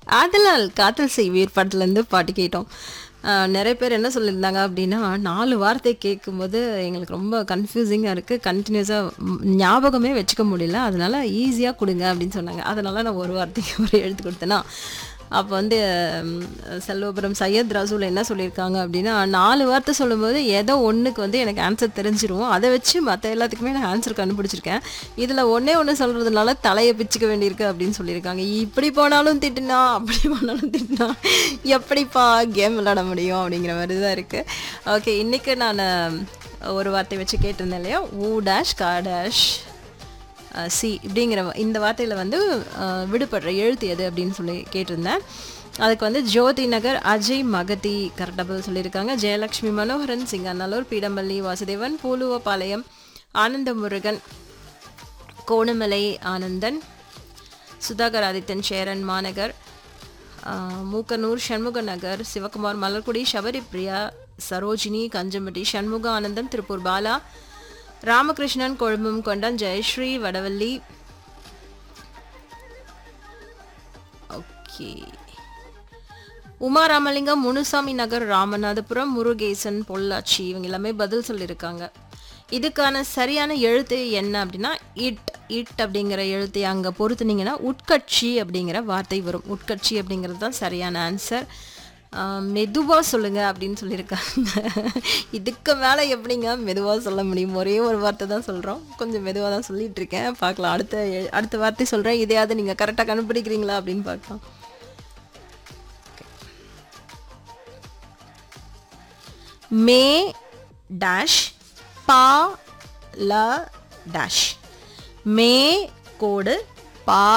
ஆதலால் காதல் செய்வீர் படத்துலேருந்து பாட்டு கேட்டோம் ஆஹ் நிறைய பேர் என்ன சொல்லியிருந்தாங்க அப்படின்னா நாலு வார்த்தை கேட்கும்போது எங்களுக்கு ரொம்ப கன்ஃபியூசிங்காக இருக்குது கண்டினியூஸாக ஞாபகமே வச்சுக்க முடியல அதனால ஈஸியாக கொடுங்க அப்படின்னு சொன்னாங்க அதனால நான் ஒரு வார்த்தைக்கு ஒரு எழுத்து கொடுத்தேன்னா அப்போ வந்து ம், செல்வபுரம் சையத் ரசூல் என்ன சொல்லியிருக்காங்க அப்படின்னா நாலு வார்த்தை சொல்லும்போது ஏதோ ஒன்றுக்கு வந்து எனக்கு ஆன்சர் தெரிஞ்சிரும் அதை வச்சு மற்ற எல்லாத்துக்குமே நான் ஆன்சர் கண்டுபிடிச்சிருக்கேன் இதில் ஒன்றே ஒன்று சொல்கிறதுனால தலையை பிச்சுக்க வேண்டியிருக்கு அப்படின்னு சொல்லியிருக்காங்க இப்படி போனாலும் திட்டுனா அப்படி போனாலும் திட்டுனா எப்படிப்பா கேம் விளையாட முடியும் அப்படிங்கிற மாதிரி தான் இருக்குது ஓகே இன்றைக்கி நான் ஒரு வார்த்தை வச்சு கேட்டிருந்தேன் இல்லையா ஊ டேஷ் கா டேஷ் சி இப்படிங்கிற வ- இந்த வார்த்தையில் வந்து அஹ், விடுபடுற எழுத்து எது அப்படின்னு சொல்லி கேட்டிருந்தேன் அதுக்கு வந்து ஜோதி நகர் அஜய் மகதி கரெக்டாக பதில் சொல்லியிருக்காங்க ஜெயலக்ஷ்மி மனோகரன் சிங்கநல்லூர் பீடம்பள்ளி வாசுதேவன் பூலுவபாளையம் ஆனந்த முருகன் கோணமலை ஆனந்தன் சுதாகர் ஆதித்தன் சேரன் மாநகர் ஆஹ், மூக்கனூர் சண்முக நகர் சிவகுமார் மலர்குடி சபரி பிரியா சரோஜினி கஞ்சம்பட்டி சண்முக ஆனந்தம் திருப்பூர் பாலா ராமகிருஷ்ணன் கொழும்பும் கொண்டான் ஜெயஸ்ரீ வடவள்ளி ஓகே உமா ராமலிங்கம் முனுசாமி நகர் ராமநாதபுரம் முருகேசன் பொள்ளாச்சி இவங்க எல்லாமே பதில் சொல்லியிருக்காங்க இதுக்கான சரியான எழுத்து என்ன அப்படின்னா இட் இட் அப்படிங்கிற எழுத்தை அங்கே பொறுத்துனீங்கன்னா உட்கட்சி அப்படிங்கிற வார்த்தை வரும் உட்கட்சி அப்படிங்கிறது தான் சரியான ஆன்சர் மெதுவாக சொல்லுங்க அப்படின்னு சொல்லியிருக்காங்க இதுக்கு மேலே எப்படிங்க மெதுவாக சொல்ல முடியும் ஒரே ஒரு வார்த்தை தான் சொல்கிறோம் கொஞ்சம் மெதுவாக தான் சொல்லிட்டு இருக்கேன் பார்க்கலாம் அடுத்த எ- அடுத்த வார்த்தை சொல்கிறேன் இதையாவது நீங்கள் கரெக்டாக கண்டுபிடிக்கிறீங்களா அப்படின்னு பார்க்கலாம் மே டேஷ் பா ல டேஷ் மே கோடு பா